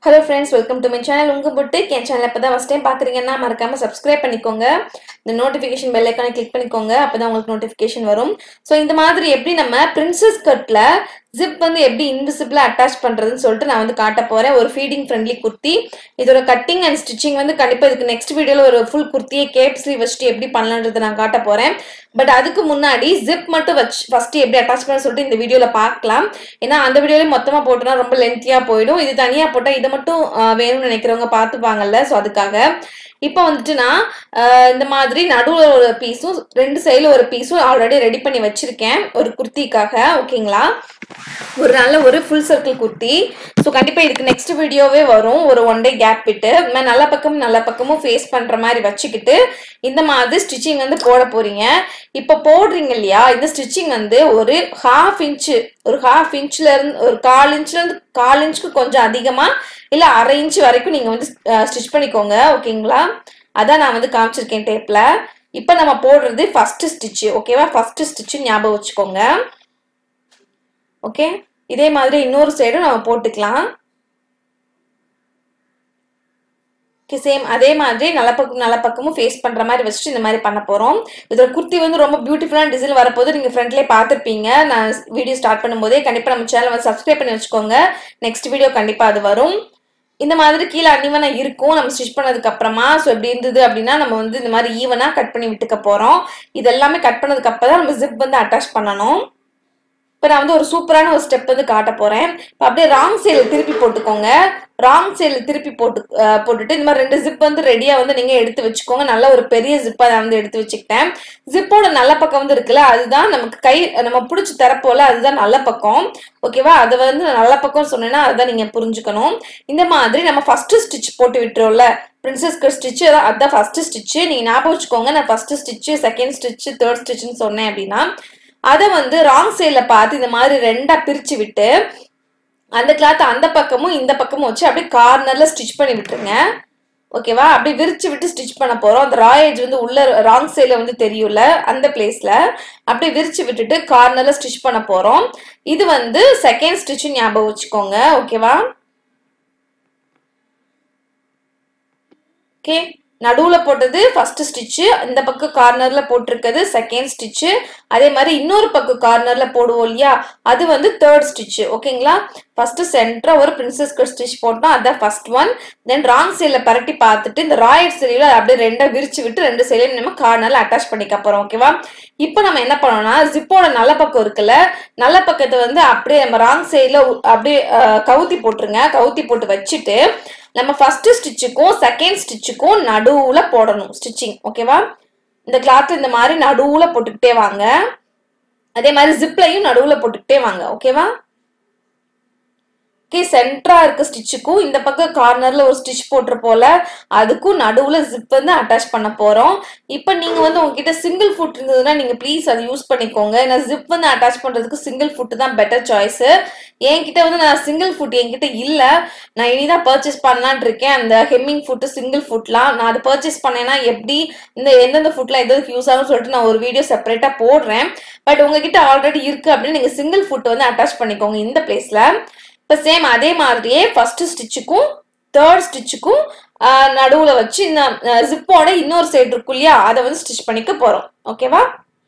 hello friends welcome to my channel உங்க புட்டு என் channel இப்போ தான் ஃபஸ்ட் டைம் பார்க்குறீங்கன்னா மறக்காம சப்ஸ்கிரைப் பண்ணிக்கோங்க இந்த நோட்டிஃபிகேஷன் பெல் ஐக்கானை கிளிக் பண்ணிக்கோங்க அப்போ தான் உங்களுக்கு நோட்டிஃபிகேஷன் வரும் ஸோ இந்த மாதிரி எப்படி நம்ம பிரின்சஸ் கட்டில் ஜிப் வந்து எப்படி இன்விசிபிளாக அட்டாச் பண்ணுறதுன்னு சொல்லிட்டு நான் வந்து காட்ட போகிறேன் ஒரு ஃபீடிங் ஃப்ரெண்ட்லி குர்த்தி இதோட கட்டிங் அண்ட் ஸ்டிச்சிங் வந்து கண்டிப்பாக இதுக்கு நெக்ஸ்ட் வீடியோவில் ஒரு ஃபுல் குர்த்தியை கேப் ஸ்லீவ் வச்சுட்டு எப்படி பண்ணலான்றதை நான் காட்ட போகிறேன் பட் அதுக்கு முன்னாடி ஜிப் மட்டும் வச்சு ஃபஸ்ட்டு எப்படி அட்டாச் பண்ண சொல்லிட்டு இந்த வீடியோவில் பார்க்கலாம் ஏன்னா அந்த வீடியோலேயும் மொத்தமாக போட்டோன்னா ரொம்ப லென்த்தியாக போயிடும் இது தனியாக போட்டால் இதை மட்டும் ஆஹ், வேணும்னு நினைக்கிறவங்க பார்த்துப்பாங்கல்ல ஸோ அதுக்காக இப்போ வந்துட்டு நான் ஆஹ், இந்த மாதிரி நடுவில் ஒரு பீஸும் ரெண்டு சைடில் ஒரு பீஸும் ஆல்ரெடி ரெடி பண்ணி வச்சிருக்கேன் ஒரு குர்த்திக்காக ஓகேங்களா ஒரு நல்ல ஒரு ஃபுல் சர்க்கிள் குர்த்தி ஸோ கண்டிப்பாக இதுக்கு நெக்ஸ்ட் வீடியோவே வரும் ஒரு ஒன் டே கேப் விட்டு இந்த நல்ல பக்கம் நல்ல பக்கமும் ஃபேஸ் பண்ணுற மாதிரி வச்சுக்கிட்டு இந்த மாதிரி ஸ்டிச்சிங் வந்து போட போறீங்க இப்போ போடுறீங்க இல்லையா இந்த ஸ்டிச்சிங் வந்து ஒரு ஹாஃப் இன்ச்சு ஒரு ஹாஃப் இன்ச்ல இருந்து ஒரு கால் இன்ச்ல இருந்து கால் இன்ச்சுக்கு கொஞ்சம் அதிகமா இல்ல அரை இன்ச் வரைக்கும் நீங்க வந்து ஸ்டிச் பண்ணிக்கோங்க ஓகேங்களா அதான் நான் வந்து காமிச்சிருக்கேன் டேப்ல இப்போ நம்ம போடுறது ஃபர்ஸ்ட் ஸ்டிச் ஓகேவா ஃபர்ஸ்ட் ஸ்டிச் ஞாபகம் வச்சுக்கோங்க ஓகே இதே மாதிரி இன்னொரு சைடும் நம்ம போட்டுக்கலாம் ஓகே சேம் அதே மாதிரி நல்ல பக்கம் நல்ல பக்கமும் ஃபேஸ் பண்ற மாதிரி வச்சுட்டு இந்த மாதிரி பண்ண போறோம் இதோட குர்த்தி வந்து ரொம்ப பியூட்டிஃபுல்லான டிசைன் வரப்போது நீங்க ஃப்ரண்ட்லேயே பார்த்துருப்பீங்க நான் வீடியோ ஸ்டார்ட் பண்ணும்போதே கண்டிப்பா நம்ம சேனல் வந்து சப்ஸ்கிரைப் பண்ணி வச்சுக்கோங்க நெக்ஸ்ட் வீடியோ கண்டிப்பா அது வரும் இந்த மாதிரி கீழே அன்னிவனா இருக்கும் நம்ம ஸ்டிச் பண்ணதுக்கு அப்புறமா ஸோ எப்படி இருந்தது அப்படின்னா நம்ம வந்து இந்த மாதிரி ஈவனா கட் பண்ணி விட்டுக்க போறோம் இது எல்லாமே கட் பண்ணதுக்கு அப்புறம் தான் நம்ம ஜிப் வந்து அட்டாச் பண்ணணும் இப்போ நான் வந்து ஒரு சூப்பரான ஒரு ஸ்டெப் வந்து காட்ட போறேன் இப்போ அப்படியே ராங் சைடில் திருப்பி போட்டுக்கோங்க ராங் சைடில் திருப்பி போட்டு அஹ், போட்டுட்டு இந்த மாதிரி ரெண்டு ஜிப் வந்து ரெடியாக வந்து நீங்கள் எடுத்து வச்சுக்கோங்க நல்ல ஒரு பெரிய ஜிப்பாக நான் வந்து எடுத்து வச்சுக்கிட்டேன் ஜிப்போட நல்ல பக்கம் வந்து இருக்குல்ல அதுதான் நமக்கு கை நம்ம பிடிச்சி தரப்போல அதுதான் நல்ல பக்கம் ஓகேவா அது வந்து நல்ல பக்கம் சொன்னேன்னா அதுதான் நீங்கள் புரிஞ்சுக்கணும் இந்த மாதிரி நம்ம ஃபர்ஸ்ட் ஸ்டிச் போட்டு விட்டுறோம்ல பிரின்சஸ் கட் ஸ்டிச் அதான் ஃபர்ஸ்ட் ஸ்டிச் நீங்கள் ஞாபகம் வச்சுக்கோங்க நான் first stitch second stitch third ஸ்டிச்னு சொன்னேன் அப்படின்னா அதை வந்து ராங் சைடில் பார்த்து இந்த மாதிரி ரெண்டா பிரிச்சு விட்டு அந்த கிளாத் அந்த பக்கமும் இந்த பக்கமும் வச்சு அப்படியே கார்னர்ல ஸ்டிச் பண்ணி விட்டுருங்க ஓகேவா அப்படியே விரிச்சு விட்டு ஸ்டிச் பண்ண போறோம் அந்த ராயேஜ் வந்து உள்ள ராங் சைடில் வந்து தெரியும்ல அந்த பிளேஸ்ல அப்படியே விரிச்சு விட்டுட்டு கார்னர்ல ஸ்டிச் பண்ண போறோம் இது வந்து செகண்ட் ஸ்டிச் ஞாபகம் வச்சுக்கோங்க ஓகேவா ஓகே நடுவுல போட்டது ஃபர்ஸ்ட் ஸ்டிச்சு இந்த பக்கம் கார்னர்ல போட்டிருக்கிறது செகண்ட் ஸ்டிச்சு அதே மாதிரி இன்னொரு பக்கம் கார்னர்ல போடுவோம் இல்லையா அது வந்து தேர்ட் ஸ்டிச்சு ஓகேங்களா ஃபர்ஸ்ட் சென்டரா ஒரு பிரின்சஸ் கட் ஸ்டிச் போட்டோம் அதான் ஃபர்ஸ்ட் ஒன் தென் ராங் சைட்ல பரட்டி பார்த்துட்டு இந்த ராயட் சைடில் அப்படியே ரெண்டா விரிச்சு விட்டு ரெண்டு சைடையும் நம்ம கார்னர்ல அட்டாச் பண்ணிக்க போறோம் ஓகேவா இப்போ நம்ம என்ன பண்ணோம்னா ஜிப்போட நல்ல பக்கம் இருக்குல்ல நல்ல பக்கத்தை வந்து அப்படியே நம்ம ராங் சைடில் அப்படியே அஹ், கவுத்தி போட்டுருங்க கவுத்தி போட்டு வச்சுட்டு நம்ம ஃபர்ஸ்ட் ஸ்டிச்சுக்கும் செகண்ட் ஸ்டிச்சுக்கும் நடுவுல போடணும் ஸ்டிச்சிங் ஓகேவா இந்த கிளாத் இந்த மாதிரி நடுவுல போட்டுக்கிட்டே வாங்க அதே மாதிரி ஜிப்லையும் நடுவுல போட்டுக்கிட்டே வாங்க ஓகேவா ஓகே சென்டரா இருக்க ஸ்டிச்சுக்கும் இந்த பக்கம் கார்னர்ல ஒரு ஸ்டிச் போட்டிருப்போல அதுக்கும் நடுவுல ஜிப் வந்து அட்டாச் பண்ண போறோம் இப்போ நீங்க வந்து உங்ககிட்ட சிங்கிள் ஃபுட் இருந்ததுன்னா நீங்க ப்ளீஸ் அதை யூஸ் பண்ணிக்கோங்க ஏன்னா ஜிப் வந்து அட்டாச் பண்றதுக்கு சிங்கிள் ஃபுட் தான் பெட்டர் சாய்ஸ் என்கிட்ட வந்து நான் சிங்கிள் ஃபுட் என்கிட்ட இல்ல நான் இனிதான் பர்ச்சேஸ் பண்ணலான் இருக்கேன் அந்த ஹெம்மிங் ஃபுட்டு சிங்கிள் ஃபுட்லாம் நான் அதை பர்ச்சேஸ் பண்ணேன்னா எப்படி இந்த எந்தெந்த ஃபுட்லாம் எதுக்கு யூஸ் ஆகும்னு சொல்லிட்டு நான் ஒரு வீடியோ செப்பரேட்டா போடுறேன் பட் உங்ககிட்ட ஆல்ரெடி இருக்கு அப்படின்னு நீங்க சிங்கிள் ஃபுட் வந்து அட்டாச் பண்ணிக்கோங்க இந்த பிளேஸ்ல இப்போ சேம் அதே மாதிரியே ஃபர்ஸ்ட் ஸ்டிச்சுக்கும் தேர்ட் ஸ்டிச்சுக்கும் நடுவுல வச்சு இந்த ஜிப்போட இன்னொரு சைடு இருக்கும் இல்லையா அதை வந்து ஸ்டிச் பண்ணிக்க போறோம் ஓகேவா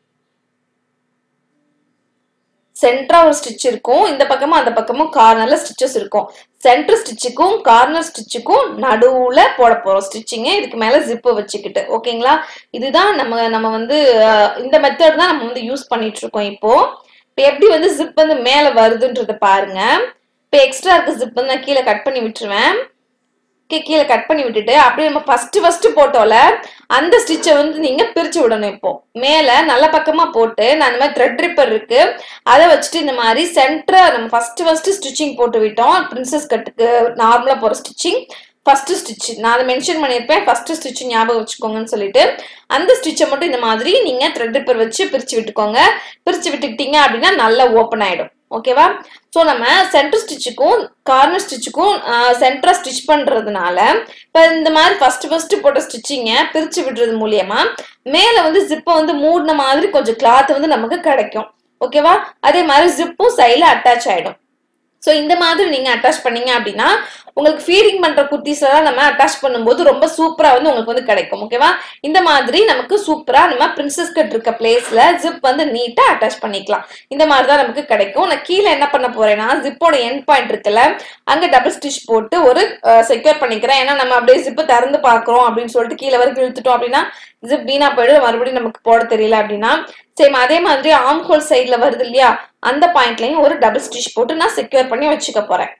சென்டரா ஒரு ஸ்டிச் இருக்கும் இந்த பக்கமும் அந்த பக்கமும் கார்னர்ல ஸ்டிச்சஸ் இருக்கும் சென்டர் ஸ்டிச்சுக்கும் கார்னர் ஸ்டிச்சுக்கும் நடுவுல போட போறோம் ஸ்டிச்சிங்க இதுக்கு மேல ஜிப்பு வச்சுக்கிட்டு ஓகேங்களா இதுதான் நம்ம நம்ம வந்து அஹ், இந்த மெத்தட் தான் நம்ம வந்து யூஸ் பண்ணிட்டு இருக்கோம் இப்போ இப்போ எப்படி வந்து ஜிப் வந்து மேல வருதுன்றத பாருங்க இப்போ எக்ஸ்ட்ரா இருக்க ஜிப் வந்து நான் கீழே கட் பண்ணி விட்டுருவேன் கீ- கீழே கட் பண்ணி விட்டுட்டு அப்படியே நம்ம ஃபர்ஸ்ட் ஃபர்ஸ்ட் போட்டோல அந்த ஸ்டிச்சை வந்து நீங்க பிரிச்சு விடணும் இப்போ மேல நல்ல பக்கமா போட்டு நான் இந்த மாதிரி த்ரெட் ரிப்பர் இருக்கு அதை வச்சுட்டு இந்த மாதிரி சென்டரா நம்ம ஃபர்ஸ்ட் ஃபர்ஸ்ட் ஸ்டிச்சிங் போட்டு விட்டோம் பிரின்சஸ் கட்டுக்கு நார்மலா போற ஸ்டிச்சிங் ஃபர்ஸ்ட் ஸ்டிச் நான் அதை மென்ஷன் பண்ணியிருப்பேன் ஃபர்ஸ்ட் ஸ்டிச் ஞாபகம் வச்சுக்கோங்கன்னு சொல்லிட்டு அந்த ஸ்டிச்சை மட்டும் இந்த மாதிரி நீங்க த்ரெட் ரிப்பர் வச்சு பிரிச்சு விட்டுக்கோங்க பிரிச்சு விட்டுக்கிட்டீங்க அப்படின்னா நல்லா ஓப்பன் ஆயிடும் ஓகேவா ஸோ நம்ம சென்டர் ஸ்டிச்சுக்கும் கார்னர் ஸ்டிச்சுக்கும் சென்டரா ஸ்டிச் பண்றதுனால இப்போ இந்த மாதிரி ஃபர்ஸ்ட் ஃபர்ஸ்ட் போட்ட ஸ்டிச்சிங்கை பிரிச்சு விடுறது மூலியமா மேலே வந்து ஜிப்பை வந்து மூடின மாதிரி கொஞ்சம் கிளாத் வந்து நமக்கு கிடைக்கும் ஓகேவா அதே மாதிரி ஜிப்பும் சைடில் அட்டாச் ஆயிடும் ஸோ இந்த மாதிரி நீங்க அட்டாச் பண்ணீங்க அப்படின்னா உங்களுக்கு ஃபீடிங் பண்ற குர்த்திஸ் எல்லாம் நம்ம அட்டாச் பண்ணும்போது ரொம்ப சூப்பரா வந்து உங்களுக்கு வந்து கிடைக்கும் ஓகேவா இந்த மாதிரி நமக்கு சூப்பரா நம்ம பிரின்சஸ் கட் இருக்க பிளேஸ்ல ஜிப் வந்து நீட்டா அட்டாச் பண்ணிக்கலாம் இந்த மாதிரி தான் நமக்கு கிடைக்கும் நான் கீழே என்ன பண்ண போறேன்னா ஜிப்போட எண்ட் பாயிண்ட் இருக்குல்ல அங்க டபுள் ஸ்டிச் போட்டு ஒரு செக்யூர் பண்ணிக்கிறேன் ஏன்னா நம்ம அப்படியே ஜிப்பு திறந்து பாக்குறோம் அப்படின்னு சொல்லிட்டு கீழே வரைக்கும் இழுத்துட்டோம் அப்படின்னா ஜிப் வீணா போயிடும் மறுபடியும் நமக்கு போட தெரியல அப்படின்னா சேம் அதே மாதிரி ஆம் ஹோல் சைட்ல வருது இல்லையா அந்த பாயிண்ட்லயும் ஒரு டபுள் ஸ்டிச் போட்டு நான் செக்யூர் பண்ணி வச்சுக்க போறேன்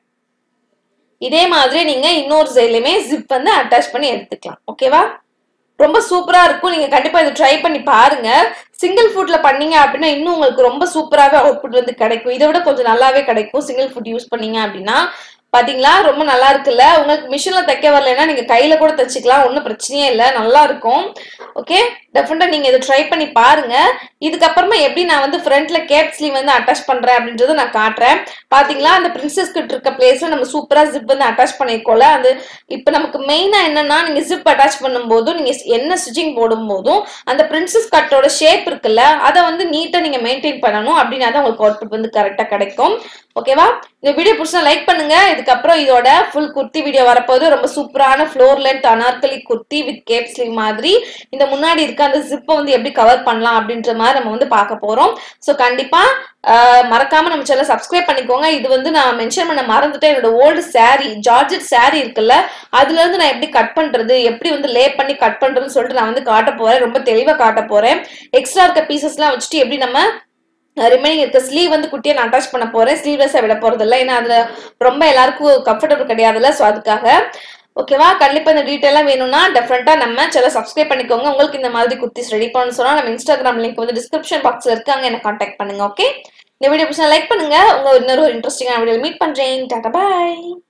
இதே மாதிரி நீங்க இன்னொரு சைட்லயுமே ஜிப் வந்து அட்டாச் பண்ணி எடுத்துக்கலாம் ஓகேவா ரொம்ப சூப்பரா இருக்கும் நீங்க கண்டிப்பா இதை ட்ரை பண்ணி பாருங்க சிங்கிள் ஃபுட்ல பண்ணீங்க அப்படின்னா இன்னும் உங்களுக்கு ரொம்ப சூப்பராகவே அவுட்புட் வந்து கிடைக்கும் இதை விட கொஞ்சம் நல்லாவே கிடைக்கும் சிங்கிள் ஃபுட் யூஸ் பண்ணீங்க அப்படின்னா பாத்தீங்களா ரொம்ப நல்லா இருக்குல்ல உங்களுக்கு மிஷின்ல தைக்க வரலைன்னா நீங்க கையில கூட தைச்சிக்கலாம் ஒன்றும் பிரச்சனையே இல்லை நல்லா இருக்கும் ஓகே டெஃபினட்டா நீங்க இதை ட்ரை பண்ணி பாருங்க இதுக்கப்புறமா எப்படி நான் வந்து ஃப்ரண்ட்ல கேப் ஸ்லீவ் வந்து அட்டாச் பண்றேன் அப்படின்றத நான் காட்டுறேன் பாத்தீங்களா அந்த பிரின்சஸ் கிட்ட இருக்க பிளேஸ்ல நம்ம சூப்பரா ஜிப் வந்து அட்டாச் பண்ணிருக்கோம்ல அது இப்போ நமக்கு மெயினா என்னன்னா நீங்க ஜிப் அட்டாச் பண்ணும்போதும் நீங்க என்ன ஸ்டிச்சிங் போடும்போதும் அந்த பிரின்சஸ் கட்டோட ஷேப் இருக்குல்ல அதை வந்து நீட்டா நீங்க மெயின்டைன் பண்ணணும் அப்படின்னா தான் உங்களுக்கு அவுட்புட் வந்து கரெக்டா கிடைக்கும் ஓகேவா இந்த வீடியோ பிடிச்சா லைக் பண்ணுங்க இதுக்கப்புறம் இதோட ஃபுல் குர்த்தி வீடியோ வரப்போது ரொம்ப சூப்பரான floor length Anarkali kurti with cape sleeve மாதிரி இந்த முன்னாடி இருக்க அந்த ஜிப்பை வந்து எப்படி கவர் பண்ணலாம் அப்படின்ற மாதிரி நம்ம வந்து பார்க்க போறோம் ஸோ கண்டிப்பா ஆஹ், மறக்காம நம்ம சேனல் சப்ஸ்கிரைப் பண்ணிக்கோங்க இது வந்து நான் மென்ஷன் பண்ண மறந்துட்டேன் என்னோட ஓல்டு saree ஜார்ஜெட் saree இருக்குல்ல அதுல இருந்து நான் எப்படி கட் பண்றது எப்படி வந்து லே பண்ணி கட் பண்றதுன்னு சொல்லிட்டு நான் வந்து காட்ட போறேன் ரொம்ப தெளிவா காட்ட போறேன் எக்ஸ்ட்ரா இருக்க பீசஸ்லாம் வச்சுட்டு எப்படி நம்ம ரிமைனிங் இருக்க ஸ்லீவ் வந்து குட்டியை நான் அட்டாச் பண்ண போறேன் ஸ்லீவ்லெஸ்ஸாக விட போறது இல்லை ஏன்னா அதுல ரொம்ப எல்லாருக்கும் கம்ஃபர்டபுள் கிடையாதுல்ல ஸோ அதுக்காக ஓகேவா கண்டிப்பா இந்த டீட்டெயிலாம் வேணும்னா டெஃபரெண்டா நம்ம சேனல் சப்ஸ்கிரைப் பண்ணிக்கோங்க உங்களுக்கு இந்த மாதிரி குர்த்திஸ் ரெடி பண்ணணும்னு சொன்னா நம்ம இன்ஸ்டாகிராம் லிங்க் வந்து டிஸ்கிரிப்ஷன் பாக்ஸ்ல இருக்கு அங்க என்ன காண்டாக்ட் பண்ணுங்க ஓகே இந்த வீடியோ பிடிச்சா லைக் பண்ணுங்க உங்க இன்னொரு இன்ட்ரெஸ்டிங்கான வீடியோ மீட் பண்றேன் டாடா பாய்